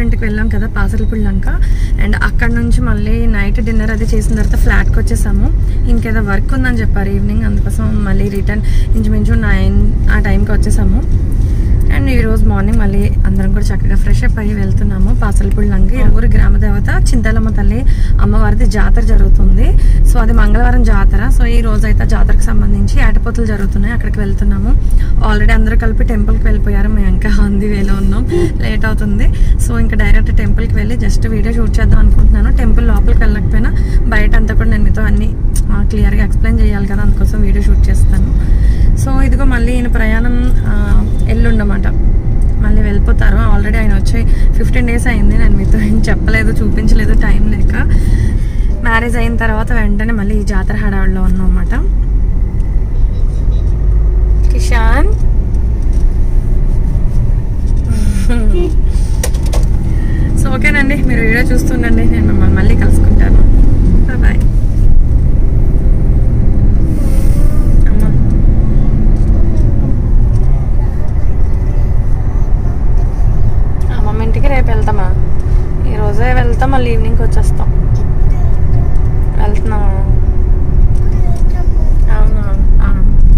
ఇంటికి వెళ్ళాం కదా పాసలపూడి లంక అండ్ అక్కడ నుంచి మళ్ళీ నైట్ డిన్నర్ అది చేసిన తర్వాత ఫ్లాట్కి వచ్చేసాము ఇంకేదో వర్క్ ఉందని చెప్పారు ఈవినింగ్ అందుకోసం మళ్ళీ రిటర్న్ ఇంచుమించు నైన్ ఆ టైంకి వచ్చేసాము అండ్ ఈ రోజు మార్నింగ్ మళ్ళీ అందరం కూడా చక్కగా ఫ్రెష్ అప్ అయ్యి వెళ్తున్నాము పాసలపూడి లంక ఈ ఊరి గ్రామ దేవత చింతలమ్మ తల్లి అమ్మవారిది జాతర జరుగుతుంది సో అది మంగళవారం జాతర సో ఈ రోజు అయితే జాతరకు సంబంధించి ఆటపోతలు జరుగుతున్నాయి అక్కడికి వెళ్తున్నాము ఆల్రెడీ అందరూ కలిపి టెంపుల్కి వెళ్ళిపోయారు మేము ఇంకా అంది వేలో ఉన్నాం లేట్ అవుతుంది సో ఇంకా డైరెక్ట్ టెంపుల్కి వెళ్ళి జస్ట్ వీడియో షూట్ చేద్దాం అనుకుంటున్నాను టెంపుల్ లోపలికి వెళ్ళకపోయినా బయట అంతా కూడా నేను మీతో అన్ని క్లియర్గా ఎక్స్ప్లెయిన్ చేయాలి కదా అందుకోసం వీడియో షూట్ చేస్తాను సో ఇదిగో మళ్ళీ ఈయన ప్రయాణం ఆ, ఎల్లుండమాట మళ్ళీ వెళ్ళిపోతారు ఆల్రెడీ ఆయన వచ్చి ఫిఫ్టీన్ డేస్ అయింది నేను మీతో ఏం చెప్పలేదు చూపించలేదు టైం లేక మ్యారేజ్ అయిన తర్వాత వెంటనే మళ్ళీ ఈ జాతర హడావిడిలో ఉన్నాం అన్నమాట కిషాన్ సో ఓకేనండి మీరు వీడియో చూస్తుండండి నేను మిమ్మల్ని మళ్ళీ కలుసుకుంటాను బాయ్ అమ్మా అమ్మమ్మ ఇంటికి రేపు వెళ్తామా ఈ రోజే వెళ్తాం మళ్ళీ ఈవినింగ్కి వచ్చేస్తాం వెళ్తున్నామా అవునా ఆ.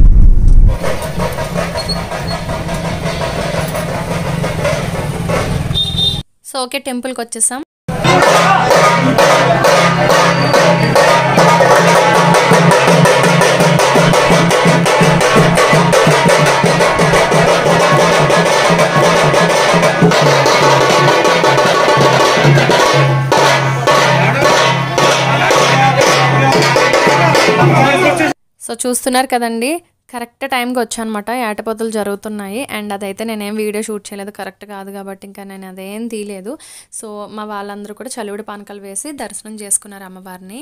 సో ఓకే టెంపుల్కి వచ్చేసాం సో చూస్తున్నారు కదండి కరెక్ట్ టైంకి వచ్చానమాట ఏటపోతలు జరుగుతున్నాయి అండ్ అదైతే నేనేం వీడియో షూట్ చేయలేదు కరెక్ట్ కాదు కాబట్టి ఇంకా నేను అదేం తీయలేదు సో మా వాళ్ళందరూ కూడా చలివిడి పానకాలు వేసి దర్శనం చేసుకున్నారు అమ్మవారిని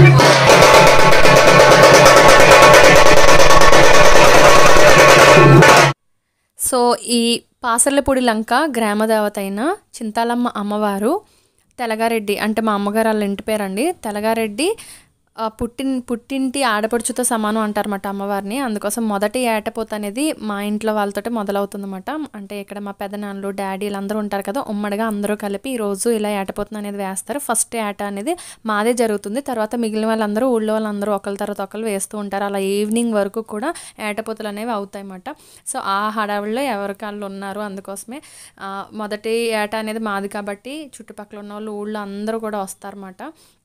సో ఈ పాసర్లపూడి లంక గ్రామదేవత అయిన చింతాలమ్మ అమ్మవారు తెలగారెడ్డి అంటే మా అమ్మగారు వాళ్ళ ఇంటి పేరండి తెలగారెడ్డి ఆ, పుట్టిన్ పుట్టింటి ఆడపడుచుతో సమానం అంటారన్నమాట అమ్మవారిని అందుకోసం మొదటి ఏటపోత అనేది మా ఇంట్లో వాళ్ళతోటి మొదలవుతుందన్నమాట అంటే ఇక్కడ మా పెదనాన్నలు డాడీ వీళ్ళందరూ ఉంటారు కదా ఉమ్మడిగా అందరూ కలిపి ఈ రోజు ఇలా ఏటపోతుంది అనేది వేస్తారు ఫస్ట్ ఏట అనేది మాదే జరుగుతుంది తర్వాత మిగిలిన వాళ్ళందరూ ఊళ్ళో వాళ్ళందరూ ఒకరి తర్వాత ఒకరు వేస్తూ ఉంటారు అలా ఈవినింగ్ వరకు కూడా ఏటపోతలు అనేవి అవుతాయి అన్నమాట సో ఆ హడావిడిలో ఎవరికి వాళ్ళు ఉన్నారు అందుకోసమే ఆ, మొదటి ఏట అనేది మాది కాబట్టి చుట్టుపక్కల ఉన్న వాళ్ళు ఊళ్ళో అందరూ కూడా వస్తారన్నమాట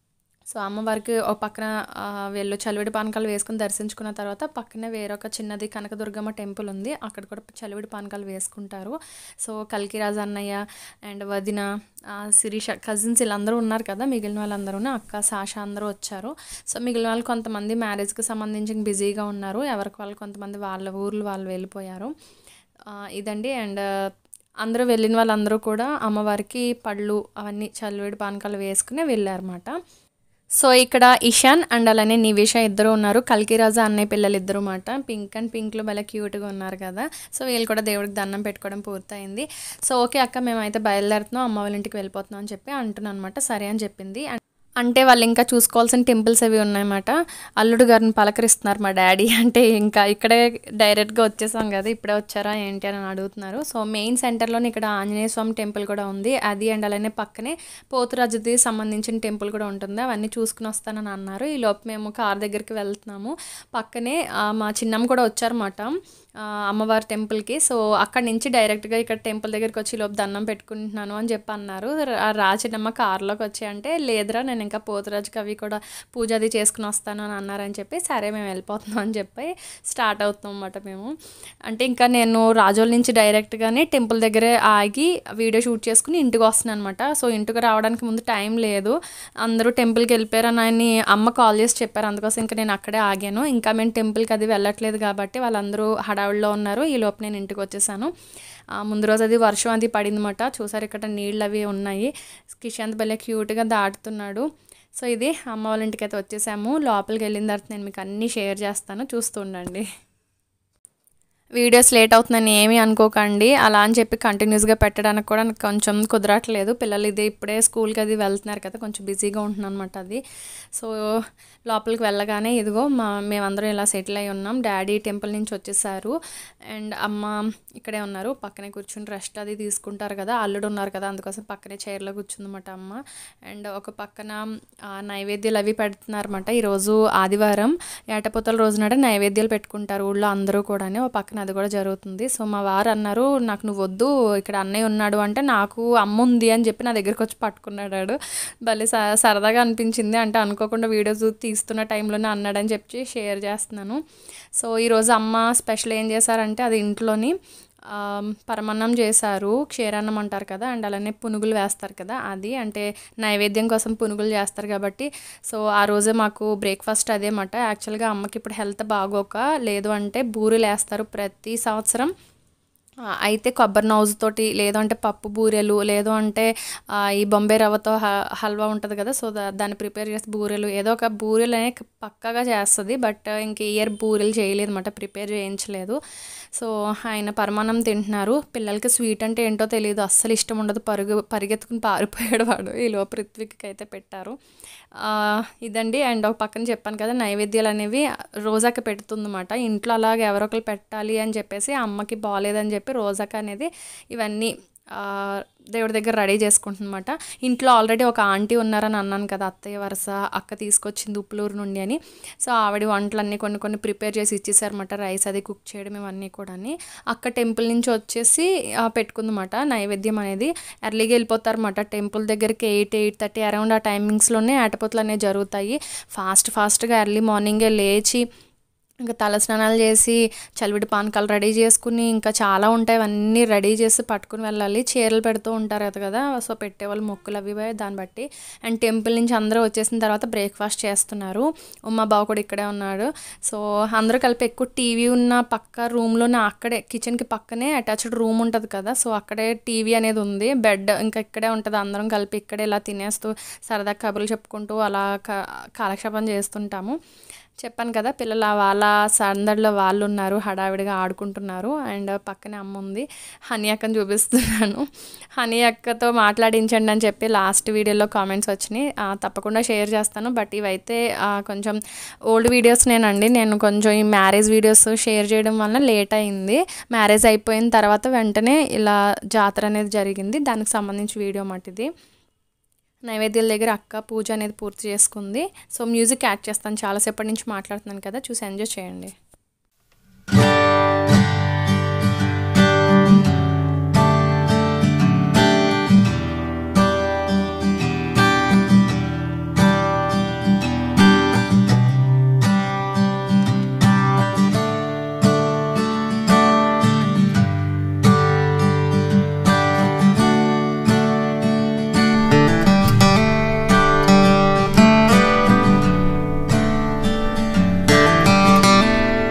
సో అమ్మవారికి ఒక పక్కన ఆ, వీళ్ళు చలివిడి పానకాలు వేసుకుని దర్శించుకున్న తర్వాత పక్కనే వేరొక చిన్నది కనకదుర్గమ్మ టెంపుల్ ఉంది అక్కడ కూడా చలివిడి పానకాలు వేసుకుంటారు సో కల్కిరాజు అన్నయ్య అండ్ వదిన ఆ, శిరీష కజిన్స్ వీళ్ళందరూ ఉన్నారు కదా మిగిలిన వాళ్ళందరూ అక్క సాష అందరూ వచ్చారు సో మిగిలిన వాళ్ళు కొంతమంది మ్యారేజ్కి సంబంధించి బిజీగా ఉన్నారు ఎవరికి వాళ్ళు కొంతమంది వాళ్ళ ఊర్లు వాళ్ళు వెళ్ళిపోయారు ఆ, ఇదండి అండ్ అందరూ వెళ్ళిన వాళ్ళందరూ కూడా అమ్మవారికి పళ్ళు అవన్నీ చలివిడి పానకాలు వేసుకుని వెళ్ళారన్నమాట సో ఇక్కడ ఇషాన్ అండ్ అలానే నివేష ఇద్దరు ఉన్నారు కల్కిరాజా అన్నయ్య పిల్లలు ఇద్దరు మాట పింక్ అండ్ పింక్లో భలే క్యూట్గా ఉన్నారు కదా సో వీళ్ళు కూడా దేవుడికి దండం పెట్టుకోవడం పూర్తయింది సో ఓకే అక్క మేమైతే బయలుదేరుతున్నాం అమ్మ వాళ్ళ ఇంటికి వెళ్ళిపోతున్నాం అని చెప్పి అంటున్నాను అనమాట సరే అని చెప్పింది అంటే వాళ్ళు ఇంకా చూసుకోవాల్సిన టెంపుల్స్ అవి ఉన్నాయన్నమాట అల్లుడు గారిని పలకరిస్తున్నారు మా డాడీ అంటే ఇంకా ఇక్కడే డైరెక్ట్గా వచ్చేసాం కదా ఇప్పుడే వచ్చారా ఏంటి అని అడుగుతున్నారు సో మెయిన్ సెంటర్లోనే ఇక్కడ ఆంజనేయ స్వామి టెంపుల్ కూడా ఉంది అది అండ్ అలానే పక్కనే పోతురాజుది సంబంధించిన టెంపుల్ కూడా ఉంటుంది అవన్నీ చూసుకుని వస్తానని అన్నారు ఈ లోపు మేము కార్ దగ్గరికి వెళ్తున్నాము పక్కనే ఆ, మా చిన్నమ్మ కూడా వచ్చారన్నమాట ఆ, అమ్మవారి టెంపుల్కి సో అక్కడి నుంచి డైరెక్ట్గా ఇక్కడ టెంపుల్ దగ్గరికి వచ్చి ఈ లోపు దండం పెట్టుకుంటున్నాను అని చెప్పి అన్నారు రా రా చిన్నమ్మ కార్లోకి వచ్చి అంటే లేదురా నేను ఇంకా పోతురాజుకి అవి కూడా పూజ అది చేసుకుని వస్తాను అని అన్నారని చెప్పి సరే మేము వెళ్ళిపోతున్నాం అని చెప్పి స్టార్ట్ అవుతున్నాం అన్నమాట మేము అంటే ఇంకా నేను రాజోల నుంచి డైరెక్ట్గానే టెంపుల్ దగ్గరే ఆగి వీడియో షూట్ చేసుకుని ఇంటికి వస్తున్నాను అనమాట సో ఇంటికి రావడానికి ముందు టైం లేదు అందరూ టెంపుల్కి వెళ్ళిపోయారని ఆయన అమ్మ కాల్ చేసి చెప్పారు అందుకోసం ఇంకా నేను అక్కడే ఆగాను ఇంకా మేము టెంపుల్కి అది వెళ్ళట్లేదు కాబట్టి వాళ్ళందరూ హడావిడిలో ఉన్నారు ఈ లోపు నేను ఇంటికి వచ్చేసాను ఆ, ముందు రోజు అది వర్షం అది పడిందన్నమాట చూసారు ఇక్కడ నీళ్ళు అవి ఉన్నాయి కిషాంత్ భలే క్యూట్గా దాటుతున్నాడు సో ఇది అమ్మ వాళ్ళ ఇంటికి అయితే వచ్చేసాము లోపలికి వెళ్ళిన తర్వాత నేను మీకు అన్నీ షేర్ చేస్తాను చూస్తూ ఉండండి వీడియోస్ లేట్ అవుతుందని ఏమీ అనుకోకండి అలా అని చెప్పి కంటిన్యూస్గా పెట్టడానికి కూడా నాకు కొంచెం కుదరట్లేదు పిల్లలు ఇది ఇప్పుడే స్కూల్కి అది వెళ్తున్నారు కదా కొంచెం బిజీగా ఉంటున్నాను అనమాట అది సో లోపలికి వెళ్ళగానే ఇదిగో మా మేమందరం ఇలా సెటిల్ అయి ఉన్నాం డాడీ టెంపుల్ నుంచి వచ్చేసారు అండ్ అమ్మ ఇక్కడే ఉన్నారు పక్కనే కూర్చుని రెస్ట్ అది తీసుకుంటారు కదా అల్లుడు ఉన్నారు కదా అందుకోసం పక్కనే చైర్లో కూర్చుందన్నమాట అమ్మ అండ్ ఒక పక్కన ఆ, నైవేద్యాలు అవి పెడుతున్నారన్నమాట ఈరోజు ఆదివారం ఏటపోతల రోజునాడే నైవేద్యాలు పెట్టుకుంటారు ఊళ్ళో అందరూ కూడా ఒక పక్కన అది కూడా జరుగుతుంది సో మా వారు అన్నారు నాకు నువ్వు వద్దు ఇక్కడ అన్నయ్య ఉన్నాడు అంటే నాకు అమ్మ ఉంది అని చెప్పి నా దగ్గరికి వచ్చి పట్టుకున్నాడు వాడు. భలే స సరదాగా అనిపించింది అంటే అనుకోకుండా వీడియోస్ తీస్తున్న టైంలోనే అన్నాడని చెప్పి షేర్ చేస్తున్నాను సో ఈరోజు అమ్మ స్పెషల్ ఏం చేశారంటే అది ఇంట్లోని ఆ, పరమాన్నం చేశారు క్షీరాన్నం అంటారు కదా అండ్ అలానే పునుగులు వేస్తారు కదా అది అంటే నైవేద్యం కోసం పునుగులు చేస్తారు కాబట్టి సో ఆ రోజే మాకు బ్రేక్ఫాస్ట్ అదే మాట యాక్చువల్గా అమ్మకి ఇప్పుడు హెల్త్ బాగోక లేదు అంటే బూరెలు వేస్తారు ప్రతి సంవత్సరం ఆ, అయితే కొబ్బరి నౌజు తోటి లేదు అంటే పప్పు బూరెలు లేదు అంటే ఆ, ఈ బొంబే రవ్వతో హ- హల్వా ఉంటుంది కదా సో దా- దాన్ని ప్రిపేర్ చేసి బూరెలు ఏదో ఒక బూరెలు అనే పక్కాగా చేస్తుంది బట్ ఇంక ఇయర్ బూరెలు చేయలేదు అనమాట ప్రిపేర్ చేయించలేదు సో ఆయన పరమాన్నం తింటున్నారు పిల్లలకి స్వీట్ అంటే ఏంటో తెలియదు అస్సలు ఇష్టం ఉండదు పరుగు పరిగెత్తుకుని పారిపోయాడు వాడు ఈ లోపు ఋత్విక్కి అయితే పెట్టారు ఆ, ఇదండి అండ్ ఒక పక్కన చెప్పాను కదా నైవేద్యాలు అనేవి రోజాకి పెడుతుందన్నమాట ఇంట్లో అలాగే ఎవరో ఒకరు పెట్టాలి అని చెప్పేసి అమ్మకి బాగాలేదని చెప్పి రోజాక అనేది ఇవన్నీ ఆ, దేవుడి దగ్గర రెడీ చేసుకుంటుందన్నమాట ఇంట్లో ఆల్రెడీ ఒక ఆంటీ ఉన్నారని అన్నాను కదా అత్తయ్య వరుస అక్క తీసుకొచ్చింది ఉప్పులూరు నుండి అని సో ఆవిడ వంటలన్నీ కొన్ని కొన్ని ప్రిపేర్ చేసి ఇచ్చేసారన్నమాట రైస్ అది కుక్ చేయడం ఇవన్నీ కూడా అక్క టెంపుల్ నుంచి వచ్చేసి ఆ, పెట్టుకుందన్నమాట నైవేద్యం అనేది ఎర్లీగా వెళ్ళిపోతారన్నమాట టెంపుల్ దగ్గరికి ఎయిట్ ఎయిట్ థర్టీ అరౌండ్ ఆ టైమింగ్స్లోనే ఆటపోతలు అనేవి జరుగుతాయి ఫాస్ట్ ఫాస్ట్గా ఎర్లీ మార్నింగే లేచి ఇంకా తల స్నానాలు చేసి చలివిడి పానకాలు రెడీ చేసుకుని ఇంకా చాలా ఉంటాయి అవన్నీ రెడీ చేసి పట్టుకుని వెళ్ళాలి చీరలు పెడుతూ ఉంటారు కదా కదా సో పెట్టేవాళ్ళు మొక్కులు అవి ఇవి దాన్ని బట్టి అండ్ టెంపుల్ నుంచి అందరూ వచ్చేసిన తర్వాత బ్రేక్ఫాస్ట్ చేస్తున్నారు ఉమ్మ బావ కూడా ఇక్కడే ఉన్నాడు సో అందరూ కలిపి ఎక్కువ టీవీ ఉన్న పక్క రూమ్లోనే అక్కడే కిచెన్కి పక్కనే అటాచ్డ్ రూమ్ ఉంటుంది కదా సో అక్కడే టీవీ అనేది ఉంది బెడ్ ఇంకా ఇక్కడే ఉంటుంది అందరం కలిపి ఇక్కడే ఇలా తినేస్తూ సరదా కబుర్లు చెప్పుకుంటూ అలా క- కాలక్షేపం చేస్తుంటాము చెప్పాను కదా పిల్లలు ఆ వాళ్ళ సందడిలో వాళ్ళు ఉన్నారు హడావిడిగా ఆడుకుంటున్నారు అండ్ పక్కనే అమ్మ ఉంది హనీ అక్కని చూపిస్తున్నాను హనీ అక్కతో మాట్లాడించండి అని చెప్పి లాస్ట్ వీడియోలో కామెంట్స్ వచ్చినాయి ఆ, తప్పకుండా షేర్ చేస్తాను బట్ ఇవైతే ఆ, కొంచెం ఓల్డ్ వీడియోస్ నేనండి నేను కొంచెం ఈ మ్యారేజ్ వీడియోస్ షేర్ చేయడం వల్ల లేట్ అయింది మ్యారేజ్ అయిపోయిన తర్వాత వెంటనే ఇలా జాతర అనేది జరిగింది దానికి సంబంధించి వీడియో మాట ఇది నైవేద్యాల దగ్గర అక్క పూజ అనేది పూర్తి చేసుకుంది సో మ్యూజిక్ యాడ్ చేస్తాను చాలాసేపటి నుంచి మాట్లాడుతున్నాను కదా చూసి ఎంజాయ్ చేయండి ఆ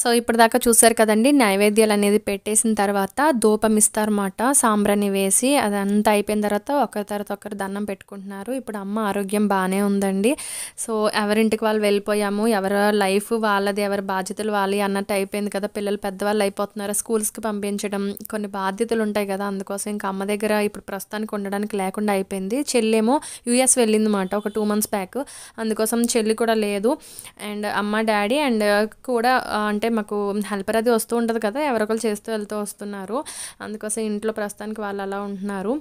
సో ఇప్పటిదాకా చూసారు కదండి నైవేద్యాలు అనేది పెట్టేసిన తర్వాత ధూపం ఇస్తారన్నమాట సాంబ్రాన్ని వేసి అదంతా అయిపోయిన తర్వాత ఒకరి తర్వాత ఒకరు దండం పెట్టుకుంటున్నారు ఇప్పుడు అమ్మ ఆరోగ్యం బాగానే ఉందండి సో ఎవరింటికి వాళ్ళు వెళ్ళిపోయాము ఎవరి లైఫ్ వాళ్ళది ఎవరి బాధ్యతలు వాళ్ళవి అన్నట్టు అయిపోయింది కదా పిల్లలు పెద్దవాళ్ళు అయిపోతున్నారు స్కూల్స్కి పంపించడం కొన్ని బాధ్యతలు ఉంటాయి కదా అందుకోసం ఇంకా అమ్మ దగ్గర ఇప్పుడు ప్రస్తుతానికి ఉండడానికి లేకుండా అయిపోయింది చెల్లేమో యూఎస్ వెళ్ళిందన్నమాట ఒక టూ మంత్స్ బ్యాక్ అందుకోసం చెల్లి కూడా లేదు అండ్ అమ్మ డాడీ అండ్ కూడా ఆ, అంటే మాకు హెల్పర్ అది వస్తూ ఉంటుంది కదా ఎవరొకరు చేస్తూ వెళ్తూ వస్తున్నారు అందుకోసం ఇంట్లో ప్రస్తుతానికి వాళ్ళు అలా ఉంటున్నారు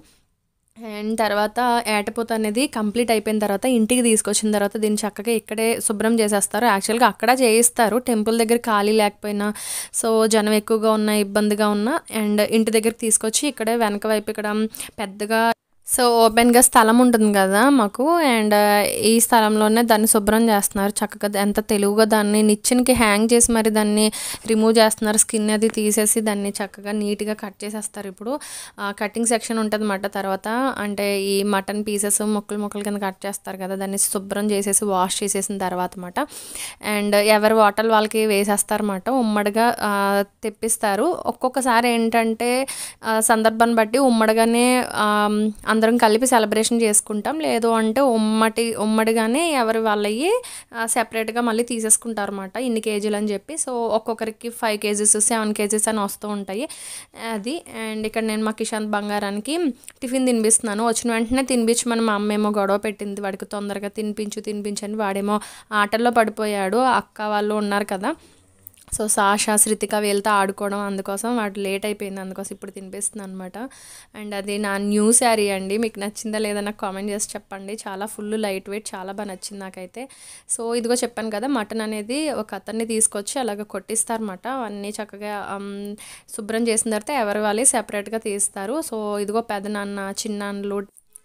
అండ్ తర్వాత ఏటపోత అనేది కంప్లీట్ అయిపోయిన తర్వాత ఇంటికి తీసుకొచ్చిన తర్వాత దీన్ని చక్కగా ఇక్కడే శుభ్రం చేసేస్తారు యాక్చువల్గా అక్కడ చేయిస్తారు టెంపుల్ దగ్గర ఖాళీ లేకపోయినా సో జనం ఎక్కువగా ఉన్న ఇబ్బందిగా ఉన్న అండ్ ఇంటి దగ్గరికి తీసుకొచ్చి ఇక్కడే వెనక వైపు ఇక్కడ పెద్దగా సో ఓపెన్గా స్థలం ఉంటుంది కదా మాకు అండ్ ఈ స్థలంలోనే దాన్ని శుభ్రం చేస్తున్నారు చక్కగా ఎంత తెలుగుగా దాన్ని నిచ్చెనకి హ్యాంగ్ చేసి మరి దాన్ని రిమూవ్ చేస్తున్నారు స్కిన్ అది తీసేసి దాన్ని చక్కగా నీట్గా కట్ చేసేస్తారు ఇప్పుడు కటింగ్ సెక్షన్ ఉంటుంది అన్నమాట తర్వాత అంటే ఈ మటన్ పీసెస్ ముక్కలు ముక్కలు కింద కట్ చేస్తారు కదా దాన్ని శుభ్రం చేసేసి వాష్ చేసేసిన తర్వాత అనమాట అండ్ ఎవరి వాటర్ వాళ్ళకి వేసేస్తారన్నమాట ఉమ్మడిగా ఆ, తెప్పిస్తారు ఒక్కొక్కసారి ఏంటంటే ఆ, సందర్భాన్ని బట్టి ఉమ్మడిగానే ఆ, అందరం కలిపి సెలబ్రేషన్ చేసుకుంటాం లేదు అంటే ఉమ్మటి ఉమ్మడిగానే ఎవరి వాళ్ళవి సెపరేట్గా మళ్ళీ తీసేసుకుంటారు అనమాట ఇన్ని కేజీలు అని చెప్పి సో ఒక్కొక్కరికి ఫైవ్ కేజీస్ సెవెన్ కేజీస్ అని వస్తూ ఉంటాయి అది అండ్ ఇక్కడ నేను మా కిషాంత్ బంగారానికి టిఫిన్ తినిపిస్తున్నాను వచ్చిన వెంటనే తినిపించమని మా అమ్మ ఏమో గొడవ పెట్టింది వాడికి తొందరగా తినిపించు తినిపించని వాడేమో ఆటల్లో పడిపోయాడు అక్క వాళ్ళు ఉన్నారు కదా సో సాషా శృతిక వీళ్ళతో ఆడుకోవడం అందుకోసం వాడు లేట్ అయిపోయింది అందుకోసం ఇప్పుడు తినిపిస్తుంది అనమాట అండ్ అది నా న్యూ శారీ అండి మీకు నచ్చిందా లేదా నాకు కామెంట్ చేసి చెప్పండి చాలా ఫుల్ లైట్ వెయిట్ చాలా బాగా నచ్చింది నాకైతే సో ఇదిగో చెప్పాను కదా మటన్ అనేది ఒక అతన్ని తీసుకొచ్చి అలాగ కొట్టిస్తారన్నమాట అవన్నీ చక్కగా ఆమ్, శుభ్రం చేసిన తర్వాత ఎవరి వాళ్ళు సెపరేట్గా తీస్తారు సో ఇదిగో పెదనాన్న చిన్నాన్నలు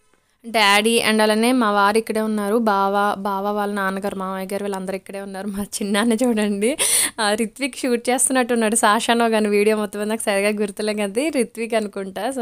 డాడీ అండ్ అలానే మా వారు ఇక్కడే ఉన్నారు బావ బావ వాళ్ళ నాన్నగారు మామయ్య గారు వీళ్ళందరూ ఇక్కడే ఉన్నారు మా చిన్నాన్న చూడండి ఆ, రిత్విక్ షూట్ చేస్తున్నట్టున్నాడు సాషానో కానీ వీడియో మొత్తం నాకు సరిగా గుర్తులేదు అది రిత్విక్ అనుకుంటా సో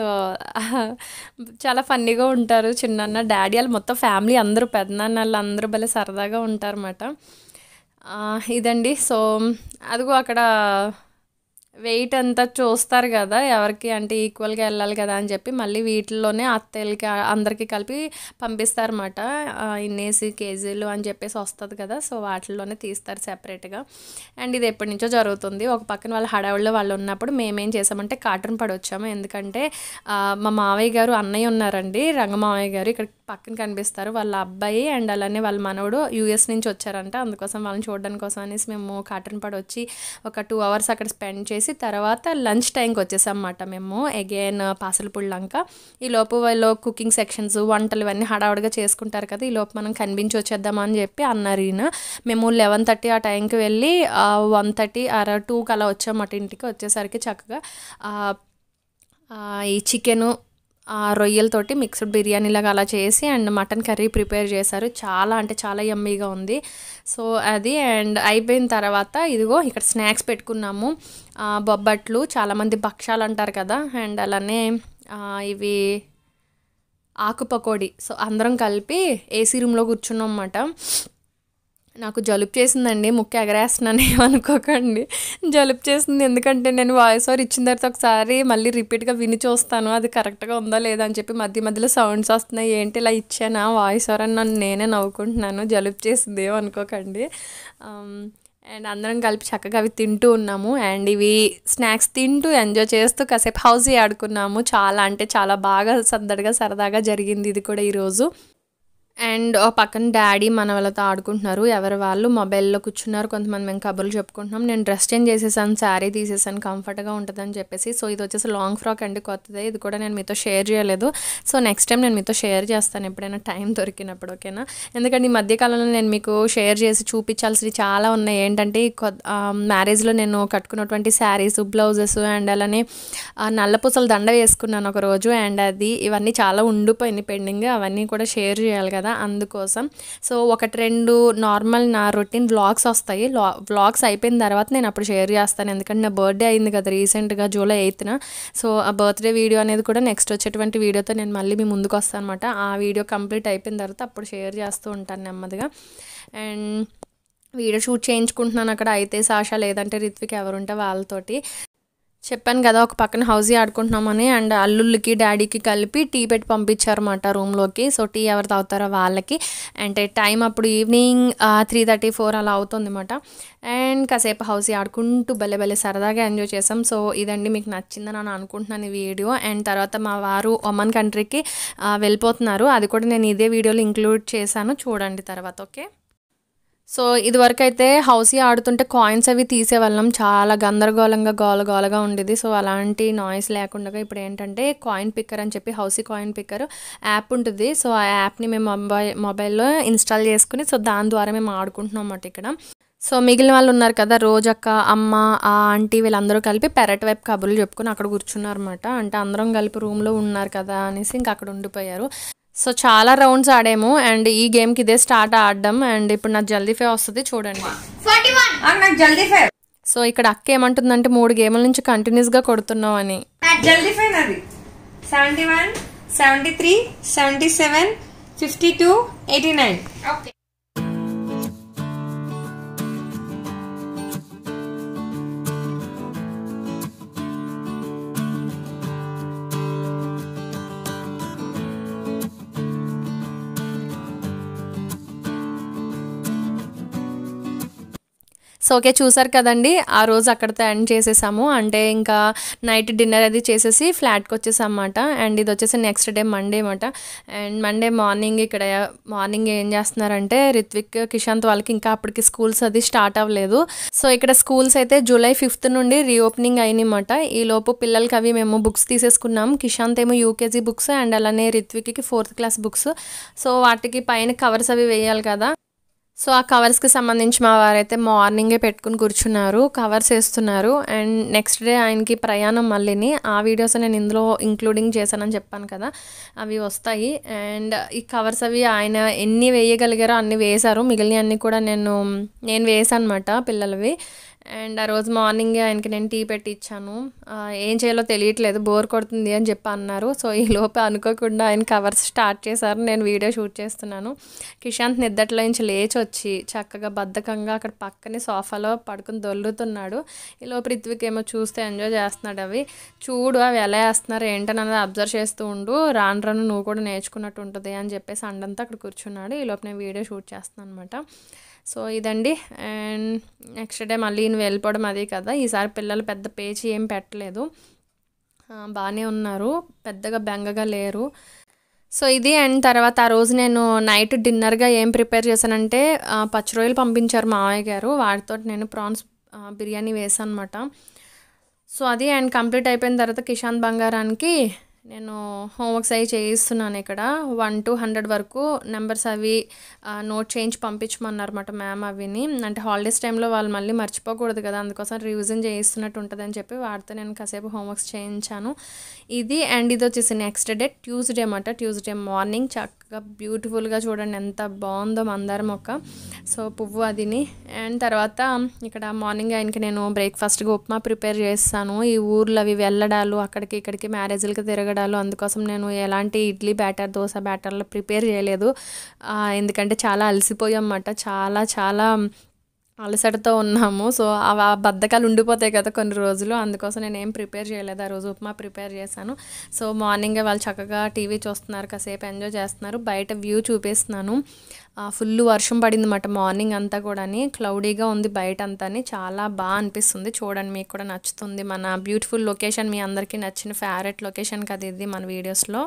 చాలా ఫన్నీగా ఉంటారు చిన్నాన్న డాడీ వాళ్ళు మొత్తం ఫ్యామిలీ అందరూ పెద్దనాన్న వాళ్ళు అందరూ భలే సరదాగా ఉంటారన్నమాట ఆ, ఇదండి సో అదిగో అక్కడ వెయిట్ అంతా చూస్తారు కదా ఎవరికి అంటే ఈక్వల్గా వెళ్ళాలి కదా అని చెప్పి మళ్ళీ వీటిల్లోనే అత్తయ్యలకి అందరికీ కలిపి పంపిస్తారన్నమాట ఆ, ఇన్నేసి కేజీలు అని చెప్పేసి వస్తుంది కదా సో వాటిల్లోనే తీస్తారు సెపరేట్గా అండ్ ఇది ఎప్పటి నుంచో జరుగుతుంది ఒక పక్కన వాళ్ళ హడావుల్లో వాళ్ళు ఉన్నప్పుడు మేమేం చేసామంటే కాటన్ పడి వచ్చాము ఎందుకంటే ఆ, మా మావయ్య గారు అన్నయ్య ఉన్నారండి రంగమావయ్య గారు ఇక్కడ పక్కన కనిపిస్తారు వాళ్ళ అబ్బాయి అండ్ అలానే వాళ్ళ మనవడు యూఎస్ నుంచి వచ్చారంట అందుకోసం వాళ్ళని చూడడానికి కోసం అనేసి మేము కాటన్ పడి వచ్చి ఒక టూ అవర్స్ అక్కడ స్పెండ్ చేసి తర్వాత లంచ్ టైంకి వచ్చేసాం అన్నమాట మేము అగైన్ పాసలపూడి లంక ఈ లోపు వాళ్ళు కుకింగ్ సెక్షన్స్ వంటలు ఇవన్నీ హడావుడిగా చేసుకుంటారు కదా ఈ లోపు మనం కనిపించి వచ్చేద్దామని చెప్పి అన్నారు ఈయన మేము లెవెన్ థర్టీ ఆ టైంకి వెళ్ళి వన్ థర్టీ అర టూకి అలా వచ్చామట ఇంటికి వచ్చేసరికి చక్కగా ఆ, ఆ, ఈ చికెను ఆ రొయ్యలతోటి మిక్స్డ్ బిర్యానీ లాగా అలా చేసి అండ్ మటన్ కర్రీ ప్రిపేర్ చేశారు చాలా అంటే చాలా యమ్మీగా ఉంది సో అది అండ్ అయిపోయిన తర్వాత ఇదిగో ఇక్కడ స్నాక్స్ పెట్టుకున్నాము ఆ, బొబ్బట్లు చాలామంది భక్షాలు అంటారు కదా అండ్ అలానే ఆ, ఇవి ఆకు పకోడీ సో అందరం కలిపి ఏసీ రూమ్లో కూర్చున్నాం అన్నమాట నాకు జలుబు చేసిందండి ముక్కు ఎగరేస్తున్నాను ఏమనుకోకండి జలుబు చేసింది ఎందుకంటే నేను వాయిస్ ఓవర్ ఇచ్చిన తర్వాత ఒకసారి మళ్ళీ రిపీట్గా విని చూస్తాను అది కరెక్ట్గా ఉందా లేదా అని చెప్పి మధ్య మధ్యలో సౌండ్స్ వస్తున్నాయి ఏంటి ఇలా ఇచ్చానా వాయిస్ ఓవర్ అని నన్ను నేనే నవ్వుకుంటున్నాను జలుబు చేసింది ఏమనుకోకండి అండ్ అందరం కలిపి చక్కగా అవి తింటూ ఉన్నాము అండ్ ఇవి స్నాక్స్ తింటూ ఎంజాయ్ చేస్తూ కాసేపు హౌస్ ఆడుకున్నాము చాలా అంటే చాలా బాగా సద్దడిగా సరదాగా జరిగింది ఇది కూడా ఈరోజు అండ్ ఓ పక్కన డాడీ మన వాళ్ళతో ఆడుకుంటున్నారు ఎవరి వాళ్ళు మొబైల్లో కూర్చున్నారు కొంతమంది మేము కబుర్లు చెప్పుకుంటున్నాం నేను డ్రెస్ చేంజ్ చేసేసాను శారీ తీసేసాను కంఫర్ట్గా ఉంటుందని చెప్పేసి సో ఇది వచ్చేసి లాంగ్ ఫ్రాక్ అండి కొత్తది ఇది కూడా నేను మీతో షేర్ చేయలేదు సో నెక్స్ట్ టైం నేను మీతో షేర్ చేస్తాను ఎప్పుడైనా టైం దొరికినప్పుడు ఓకేనా ఎందుకంటే ఈ మధ్యకాలంలో నేను మీకు షేర్ చేసి చూపించాల్సినవి చాలా ఉన్నాయి ఏంటంటే ఈ కొత్త మ్యారేజ్లో నేను కట్టుకున్నటువంటి శారీస్ బ్లౌజెస్ అండ్ అలానే ఆ, నల్లపూసల దండ వేసుకున్నాను ఒక రోజు అండ్ అది ఇవన్నీ చాలా ఉండిపోయినాయి పెండింగ్ అవన్నీ కూడా షేర్ చేయాలి కదా అందుకోసం సో ఒకటి రెండు నార్మల్ నా రొటీన్ వ్లాగ్స్ వస్తాయి వ్లాగ్స్ అయిపోయిన తర్వాత నేను అప్పుడు షేర్ చేస్తాను ఎందుకంటే నా బర్త్డే అయింది కదా రీసెంట్గా జూలై ఎయిత్న సో ఆ బర్త్డే వీడియో అనేది కూడా నెక్స్ట్ వచ్చేటువంటి వీడియోతో నేను మళ్ళీ మీ ముందుకు వస్తాను అనమాట ఆ వీడియో కంప్లీట్ అయిపోయిన తర్వాత అప్పుడు షేర్ చేస్తూ ఉంటాను నెమ్మదిగా అండ్ వీడియో షూట్ చేయించుకుంటున్నాను అక్కడ అయితే సాషా లేదంటే రిత్విక్ ఎవరుంటే వాళ్ళతోటి చెప్పాను కదా ఒక పక్కన హౌజీ ఆడుకుంటున్నామని అండ్ అల్లుళ్ళకి డాడీకి కలిపి టీ పెట్టి పంపించారన్నమాట రూమ్లోకి సో టీ ఎవరు తాగుతారో వాళ్ళకి అంటే టైం అప్పుడు ఈవినింగ్ త్రీ థర్టీ ఫోర్ అలా అవుతుంది అనమాట అండ్ కాసేపు హౌజీ ఆడుకుంటూ భలే భలే సరదాగా ఎంజాయ్ చేసాం సో ఇదండి మీకు నచ్చిందని నేను అనుకుంటున్నాను ఈ వీడియో అండ్ తర్వాత మా వారు ఒమన్ కంట్రీకి ఆ, వెళ్ళిపోతున్నారు అది కూడా నేను ఇదే వీడియోలో ఇంక్లూడ్ చేశాను చూడండి తర్వాత ఓకే సో ఇదివరకు అయితే హౌసీ ఆడుతుంటే కాయిన్స్ అవి తీసేవాళ్ళం చాలా గందరగోళంగా గోల గోలగా ఉండేది సో అలాంటి నాయిస్ లేకుండా ఇప్పుడు ఏంటంటే కాయిన్ పిక్కర్ అని చెప్పి హౌసీ కాయిన్ పిక్కర్ యాప్ ఉంటుంది సో ఆ యాప్ని మేము మొబైల్ మొబైల్లో ఇన్స్టాల్ చేసుకుని సో దాని ద్వారా మేము ఆడుకుంటున్నాం అన్నమాట ఇక్కడ సో మిగిలిన వాళ్ళు ఉన్నారు కదా రోజక్క అమ్మ ఆ ఆంటీ వీళ్ళందరూ కలిపి పెరట్ వైపు కబుర్లు చెప్పుకుని అక్కడ కూర్చున్నారు అనమాట అంటే అందరం కలిపి రూమ్లో ఉన్నారు కదా అనేసి ఇంకా అక్కడ ఉండిపోయారు సో చాలా రౌండ్స్ ఆడాము అండ్ ఈ గేమ్కి ఇదే స్టార్ట్ ఆడడం అండ్ ఇప్పుడు నాకు జల్దీ ఫే వస్తుంది చూడండి నాకు జల్దీ ఫైవ్ సో ఇక్కడ అక్క ఏమంటుందంటే మూడు గేముల నుంచి కంటిన్యూస్గా కొడుతున్నావు అని జల్దీ ఫైవ్ నాది seventy one seventy three seventy seven fifty two eighty nine so okay చూసారు కదండి ఆ రోజు అక్కడితో ఎండ్ చేసేసాము అంటే ఇంకా నైట్ డిన్నర్ అది చేసేసి ఫ్లాట్కి వచ్చేసాం అన్నమాట అండ్ ఇది వచ్చేసి నెక్స్ట్ డే మండే అనమాట అండ్ మండే మార్నింగ్ ఇక్కడ మార్నింగ్ ఏం చేస్తున్నారంటే రిత్విక్ కిషాంత్ వాళ్ళకి ఇంకా అప్పటికి స్కూల్స్ అది స్టార్ట్ అవ్వలేదు సో ఇక్కడ స్కూల్స్ అయితే జూలై ఫిఫ్త్ నుండి రీఓపెనింగ్ అయినాయన్నమాట ఈ లోపు పిల్లలకి అవి మేము బుక్స్ తీసేసుకున్నాం కిషాంత్ ఏమో యూకేజీ బుక్స్ అండ్ అలానే రిత్విక్కి ఫోర్త్ క్లాస్ బుక్స్ సో వాటికి పైన కవర్స్ అవి వేయాలి కదా సో ఆ కవర్స్కి సంబంధించి మా వారైతే మార్నింగే పెట్టుకుని కూర్చున్నారు కవర్స్ వేస్తున్నారు అండ్ నెక్స్ట్ డే ఆయనకి ప్రయాణం మళ్ళీని ఆ వీడియోస్ నేను ఇందులో ఇంక్లూడింగ్ చేశానని చెప్పాను కదా అవి వస్తాయి అండ్ ఈ కవర్స్ అవి ఆయన ఎన్ని వేయగలిగారో అన్ని వేశారు మిగిలిన అన్ని కూడా నేను నేను వేసాను అనమాట పిల్లలవి అండ్ ఆ రోజు మార్నింగే ఆయనకి నేను టీ పెట్టి ఇచ్చాను ఆ, ఏం చేయాలో తెలియట్లేదు బోర్ కొడుతుంది అని చెప్పి అన్నారు సో ఈ లోపు అనుకోకుండా ఆయన కవర్స్ స్టార్ట్ చేశారు నేను వీడియో షూట్ చేస్తున్నాను కిషాంత్ నిద్దట్లో నుంచి లేచి వచ్చి చక్కగా బద్ధకంగా అక్కడ పక్కనే సోఫాలో పడుకుని దొల్లుతున్నాడు ఈ లోపు రిత్విక్ ఏమో చూస్తే ఎంజాయ్ చేస్తున్నాడు అవి చూడు అవి ఎలా వేస్తున్నారు ఏంటని అన్నది అబ్జర్వ్ చేస్తూ ఉండు రాను రాను నువ్వు కూడా నేర్చుకున్నట్టు ఉంటుంది అని చెప్పేసి అండంతా అక్కడ కూర్చున్నాడు ఈ లోపు నేను వీడియో షూట్ చేస్తున్నాను అనమాట సో ఇదండి అండ్ నెక్స్ట్ డే మళ్ళీ నేను వెళ్ళిపోవడం అదే కదా ఈసారి పిల్లలు పెద్ద పేచి ఏం పెట్టలేదు ఆ, బాగానే ఉన్నారు పెద్దగా బెంగగా లేరు సో ఇది అండ్ తర్వాత ఆ రోజు నేను నైట్ డిన్నర్గా ఏం ప్రిపేర్ చేశానంటే ఆ, పచ్చి రొయ్యలు పంపించారు మావయ్య గారు వాటితో నేను ప్రాన్స్ ఆ, బిర్యానీ వేసాను అనమాట సో అది అండ్ కంప్లీట్ అయిపోయిన తర్వాత కిషాన్ బంగారానికి నేను హోంవర్క్స్ అవి చేయిస్తున్నాను ఇక్కడ వన్ టు హండ్రెడ్ వరకు నెంబర్స్ అవి ఆ, నోట్ చేయించి పంపించమన్నారు అనమాట మ్యామ్ అవిని అంటే హాలిడేస్ టైంలో వాళ్ళు మళ్ళీ మర్చిపోకూడదు కదా అందుకోసం రివిజన్ చేయిస్తున్నట్టు ఉంటుందని చెప్పి వాడితో నేను కాసేపు హోంవర్క్స్ చేయించాను ఇది అండ్ ఇది వచ్చేసి నెక్స్ట్ డే ట్యూస్డే అనమాట ట్యూస్డే మార్నింగ్ చక్కగా బ్యూటిఫుల్గా చూడండి ఎంత బాగుందో మందార మొక్క సో పువ్వు అదిని అండ్ తర్వాత ఇక్కడ మార్నింగ్ ఆయనకి నేను బ్రేక్ఫాస్ట్గా ఉప్మా ప్రిపేర్ చేస్తాను ఈ ఊర్లో అవి వెళ్ళడాలు అక్కడికి ఇక్కడికి మ్యారేజ్లకి తిరగడాలు అందుకోసం నేను ఎలాంటి ఇడ్లీ బ్యాటర్ దోశ బ్యాటర్లు ప్రిపేర్ చేయలేదు ఆ, ఎందుకంటే చాలా అలసిపోయాం అన్నమాట చాలా చాలా అలసటతో ఉన్నాము సో అవి ఆ బద్ధకాలు ఉండిపోతాయి కదా కొన్ని రోజులు అందుకోసం నేను ఏం ప్రిపేర్ చేయలేదు ఆ రోజు ఉప్మా ప్రిపేర్ చేశాను సో మార్నింగే వాళ్ళు చక్కగా టీవీ చూస్తున్నారు కాసేపు ఎంజాయ్ చేస్తున్నారు బయట వ్యూ చూపిస్తున్నాను ఫుల్ వర్షం పడింది అన్నమాట మార్నింగ్ అంతా కూడాని క్లౌడీగా ఉంది బయట అంతాని చాలా బాగా అనిపిస్తుంది చూడండి మీకు కూడా నచ్చుతుంది మన బ్యూటిఫుల్ లొకేషన్ మీ అందరికీ నచ్చిన ఫేవరెట్ లొకేషన్ కదా ఇది మన వీడియోస్లో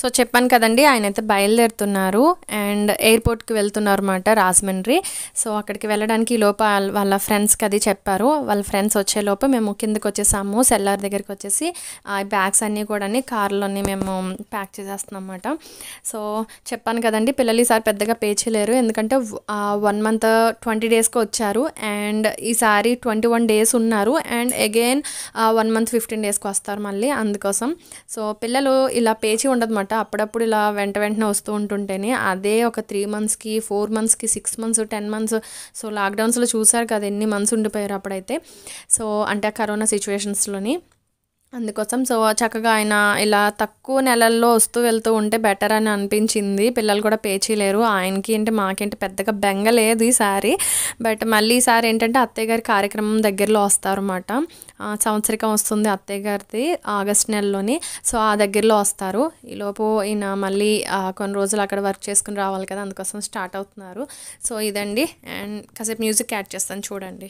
సో చెప్పాను కదండి ఆయన అయితే బయలుదేరుతున్నారు అండ్ ఎయిర్పోర్ట్కి వెళ్తున్నారు అనమాట రాజమండ్రి సో అక్కడికి వెళ్ళడానికి ఈ లోపు వాళ్ళ- వాళ్ళ ఫ్రెండ్స్కి అది చెప్పారు వాళ్ళ ఫ్రెండ్స్ వచ్చే లోపు మేము కిందకి వచ్చేసాము సెల్లార్ దగ్గరికి వచ్చేసి ఆ బ్యాగ్స్ అన్నీ కూడా కార్లోని మేము ప్యాక్ చేసేస్తున్నాం అన్నమాట సో చెప్పాను కదండి పిల్లలు ఈసారి పెద్దగా పే చేయలేరు ఎందుకంటే వన్ మంత్ ట్వంటీ డేస్కి వచ్చారు అండ్ ఈసారి ట్వంటీ వన్ డేస్ ఉన్నారు and again one month fifteen డేస్కి వస్తారు మళ్ళీ అందుకోసం సో పిల్లలు ఇలా పేచి ఉండదన్నమాట అప్పుడప్పుడు ఇలా వెంట వెంటనే వస్తూ ఉంటుంటేనే అదే ఒక త్రీ మంత్స్కి ఫోర్ మంత్స్కి six months ten months so లాక్డౌన్స్లో చూసారు కదా ఎన్ని మంత్స్ ఉండిపోయారు అప్పుడైతే సో అంటే ఆ కరోనా సిచ్యువేషన్స్లోని అందుకోసం సో చక్కగా ఆయన ఇలా తక్కువ నెలల్లో వస్తూ వెళ్తూ ఉంటే బెటర్ అని అనిపించింది పిల్లలు కూడా పేచీలేరు ఆయనకి ఏంటి మాకేంటి పెద్దగా బెంగ లేదు ఈసారి బట్ మళ్ళీ ఈసారి ఏంటంటే అత్తయ్య గారి కార్యక్రమం దగ్గరలో వస్తారన్నమాట ఆ, సంవత్సరికం వస్తుంది అత్తయ్య గారిది ఆగస్ట్ నెలలోని సో ఆ దగ్గరలో వస్తారు ఈలోపు ఈయన మళ్ళీ ఆ, కొన్ని రోజులు అక్కడ వర్క్ చేసుకుని రావాలి కదా అందుకోసం స్టార్ట్ అవుతున్నారు సో ఇదండి అండ్ కాసేపు మ్యూజిక్ యాడ్ చేస్తాను చూడండి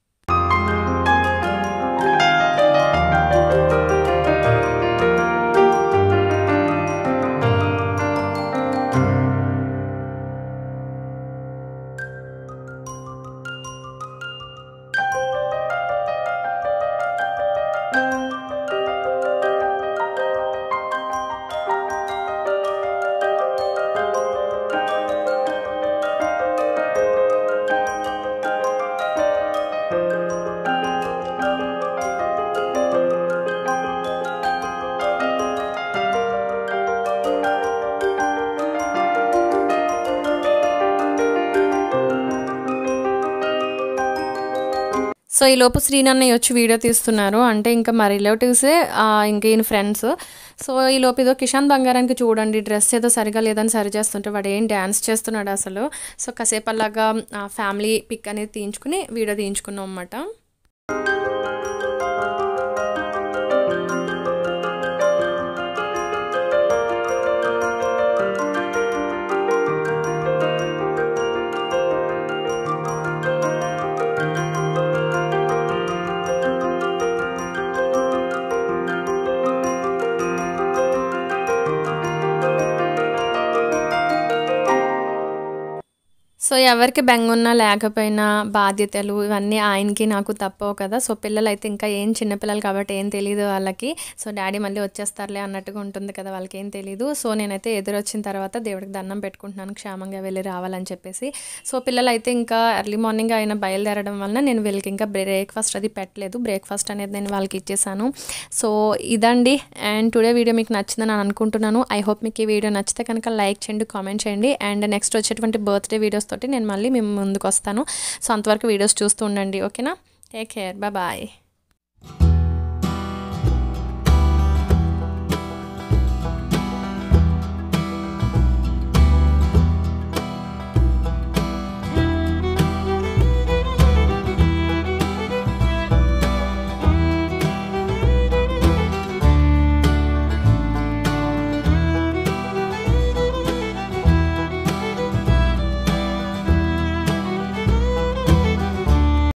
సో ఈ లోపు శ్రీనన్నయ్య వచ్చి వీడియో తీస్తున్నారు అంటే ఇంకా మా రిలేటివ్సే ఇంకా ఈయన ఫ్రెండ్స్ సో ఈ లోపు ఏదో కిషాన్ బంగారానికి చూడండి డ్రెస్ ఏదో సరిగా లేదని సరి చేస్తుంటే వాడు ఏం డ్యాన్స్ చేస్తున్నాడు అసలు సో కాసేపు అలాగా ఫ్యామిలీ పిక్ అనేది తీయించుకుని వీడియో తీయించుకున్నాం అన్నమాట సో ఎవరికి బెంగున్నా లేకపోయినా బాధ్యతలు ఇవన్నీ ఆయనకి నాకు తప్పవు కదా సో పిల్లలు అయితే ఇంకా ఏం చిన్నపిల్లలు కాబట్టి ఏం తెలియదు వాళ్ళకి సో డాడీ మళ్ళీ వచ్చేస్తారులే అన్నట్టుగా ఉంటుంది కదా వాళ్ళకి ఏం తెలియదు సో నేనైతే ఎదురొచ్చిన తర్వాత దేవుడికి దండం పెట్టుకుంటున్నాను క్షేమంగా వెళ్ళి రావాలని చెప్పేసి సో పిల్లలు అయితే ఇంకా ఎర్లీ మార్నింగ్ ఆయన బయలుదేరడం వలన నేను వీళ్ళకి ఇంకా బ్రేక్ఫాస్ట్ అది పెట్టలేదు బ్రేక్ఫాస్ట్ అనేది నేను వాళ్ళకి ఇచ్చేసాను సో ఇదండి అండ్ టుడే వీడియో మీకు నచ్చిందని నేను అనుకుంటున్నాను ఐ హోప్ మీకు ఈ వీడియో నచ్చితే కనుక లైక్ చేయండి కామెంట్ చేయండి అండ్ నెక్స్ట్ వచ్చేటువంటి బర్త్డే వీడియోస్ తోటి నేను మళ్ళీ మేము ముందుకు వస్తాను సో అంతవరకు వీడియోస్ చూస్తూ ఉండండి ఓకేనా టేక్ కేర్ బాయ్